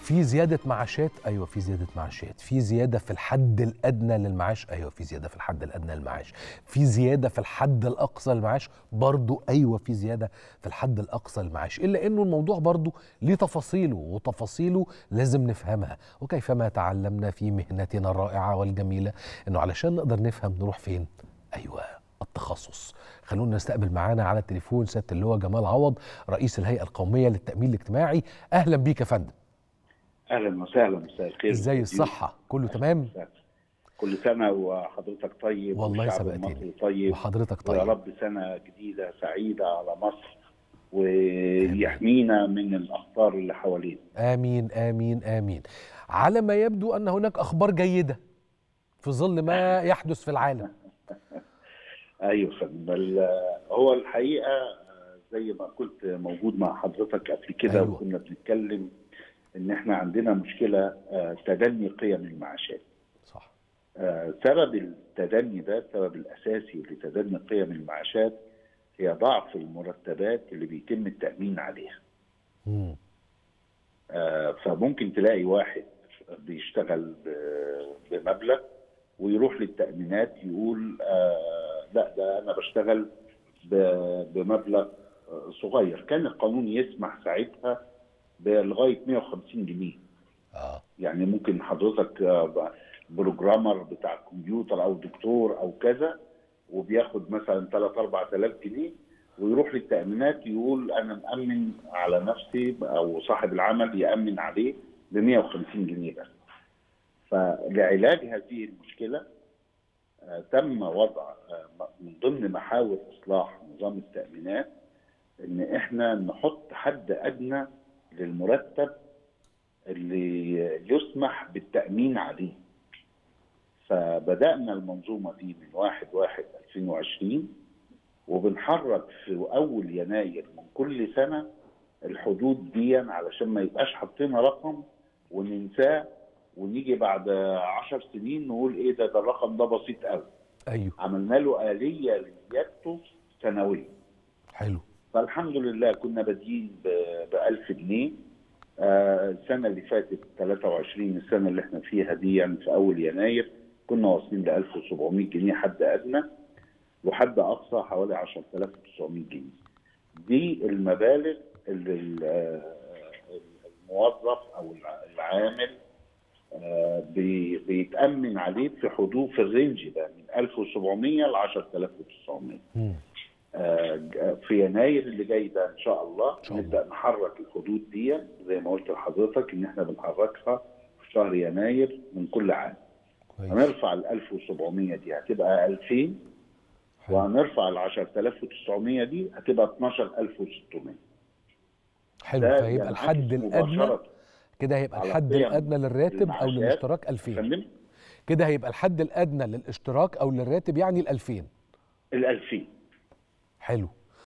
في زيادة معاشات أيوة في زيادة معاشات في زيادة في الحد الأدنى للمعاش أيوة في زيادة في الحد الأدنى للمعاش في زيادة في الحد الأقصى للمعاش برضو أيوة في زيادة في الحد الأقصى للمعاش إلا أنه الموضوع برضو ليه تفاصيله وتفاصيله لازم نفهمها وكيفما تعلمنا في مهنتنا الرائعة والجميلة أنه علشان نقدر نفهم نروح فين أيوة التخصص خلونا نستقبل معانا على التليفون سياده اللواء جمال عوض رئيس الهيئه القوميه للتامين الاجتماعي اهلا بيك يا فندم اهلا وسهلا مساء الخير ازاي الصحه كله تمام كل سنه وحضرتك طيب والله والشعب سبقتني. المصري طيب وحضرتك ويا طيب رب سنه جديده سعيده على مصر ويحمينا من الاخطار اللي حوالينا امين امين امين على ما يبدو ان هناك اخبار جيده في ظل ما يحدث في العالم ايوه فندم ال- هو الحقيقه آه، زي ما كنت موجود مع حضرتك قبل كده أيوة. أيوة. وكنا بنتكلم ان احنا عندنا مشكله آه، تدني قيم المعاشات صح آه، سبب التدني ده السبب الاساسي لتدني قيم المعاشات هي ضعف المرتبات اللي بيتم التامين عليها مم. آه، فممكن تلاقي واحد بيشتغل ب- بمبلغ ويروح للتأمينات يقول آه لا ده أنا بشتغل ب- بمبلغ آه، صغير كان القانون يسمح ساعتها بلغاية 150 جنيه اه يعني ممكن حضرتك آه، ب- بروجرامر بتاع كمبيوتر أو دكتور أو كذا وبياخد مثلا 3 4000 جنيه ويروح للتأمينات يقول أنا مأمن على نفسي أو صاحب العمل يأمن عليه ب 150 جنيه بس. فلعلاج هذه المشكلة آه، تم وضع آه، من ضمن محاور إصلاح نظام التأمينات إن إحنا نحط حد أدنى للمرتب اللي يسمح بالتأمين عليه. فبدأنا المنظومة دي من 1 1 2020 وبنحرك في اول يناير من كل سنه الحدود دي علشان ما يبقاش حاطين رقم وننساه ونيجي بعد عشر سنين نقول ايه ده ده الرقم ده بسيط قوي ايوه عملنا له آلية لزيادته سنويا حلو فالحمد لله كنا بادئين ب 1000 جنيه آه، السنة اللي فاتت 23 السنة اللي احنا فيها دي يعني في أول يناير كنا واصلين ل 1700 جنيه حد أدنى وحد أقصى حوالي 10900 جنيه دي المبالغ اللي ال- آه، الموظف أو الع- العامل آه، بي- بيتأمن عليه في حدود في الرينج ده من 1700 ل 10900 مم. آه، ج- في يناير اللي جاي ده ان شاء الله شاء الله. نبدا نحرك الحدود دي زي ما قلت لحضرتك ان احنا بنحركها في شهر يناير من كل عام كويس هنرفع ال 1700 دي هتبقى 2000 حلو. وهنرفع ال 10900 دي هتبقى 12600 حلو ده فيبقى ينعكس الحد الادنى مباشرة كده هيبقى على الحد قيم الادنى للراتب او المعاشات. للاشتراك 2000 فندم كده هيبقى الحد الادنى للاشتراك او للراتب يعني ال 2000 ال 2000 حلو